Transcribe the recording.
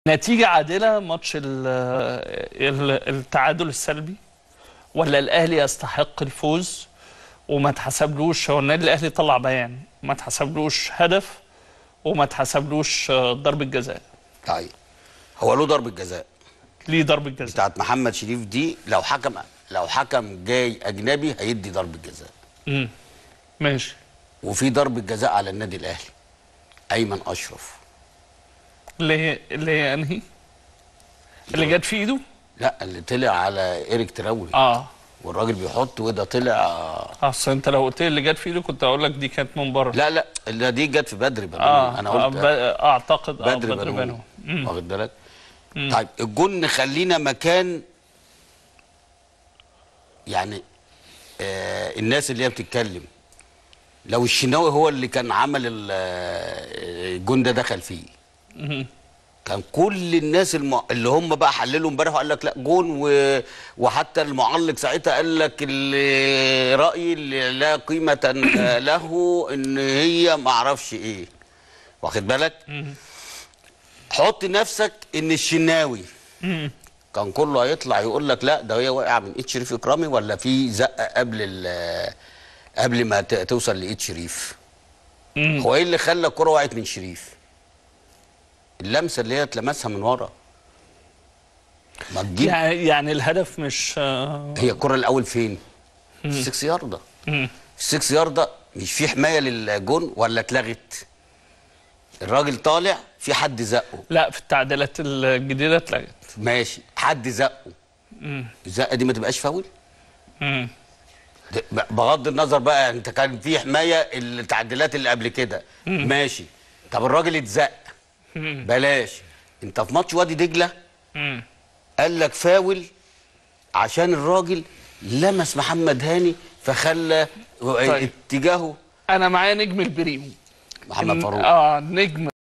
نتيجة عادلة ماتش ال- ال- التعادل السلبي ولا الأهلي يستحق الفوز وما تحسبلوش هو النادي الأهلي طلع بيان ما تحسبلوش هدف وما تحسبلوش آه، ضربة جزاء طيب هو له ضربة جزاء ليه ضربة جزاء بتاعت محمد شريف دي لو حكم لو حكم جاي اجنبي هيدي ضربة جزاء مم. ماشي وفي ضربة جزاء على النادي الاهلي ايمن اشرف اللي هي اللي هي انهي اللي جت في ايده لا اللي طلع على ايريك تراوري اه والراجل بيحط وده طلع اصل انت لو قلت لي اللي جت في ايده كنت اقول لك دي كانت من بره لا لا اللي دي جت في بدر بنون اه انا آه، قلت ب- اعتقد اه بدر بدر بنون بنو واخد بالك طيب الجون نخلينا مكان يعني آه الناس اللي هي بتتكلم لو الشناوي هو اللي كان عمل ال- آه، الجون ده دخل فيه كان كل الناس الم... اللي هم بقى حللوا امبارح وقال لك لا جون و... وحتى المعلق ساعتها قال لك اللي رايي اللي لا قيمه له ان هي ما اعرفش ايه واخد بالك حط نفسك ان الشناوي كان كله هيطلع يقول لك لا ده هي واقعه من ايد شريف اكرامي ولا في زقه قبل ال... قبل ما ت... توصل لايد شريف هو ايه اللي خلى الكره وقعت من شريف اللمسه اللي هي اتلمسها من ورا ما تجيب يعني يعني الهدف مش آه، هي الكره الاول فين السكس ياردة السكس ياردة مش في حمايه للجون ولا اتلغت الراجل طالع في حد زقه لا في التعديلات الجديدة اتلغت ماشي حد زقه الزقه دي ما تبقاش فاول مم. ده ب- بغض النظر بقى انت كان في حمايه التعديلات اللي قبل كده ماشي طب الراجل اتزق بلاش انت في ماتش وادي دجله مم. قال لك فاول عشان الراجل لمس محمد هاني فخلى طيب. اتجاهه انا معايا نجم البريمو محمد فاروق اه نجم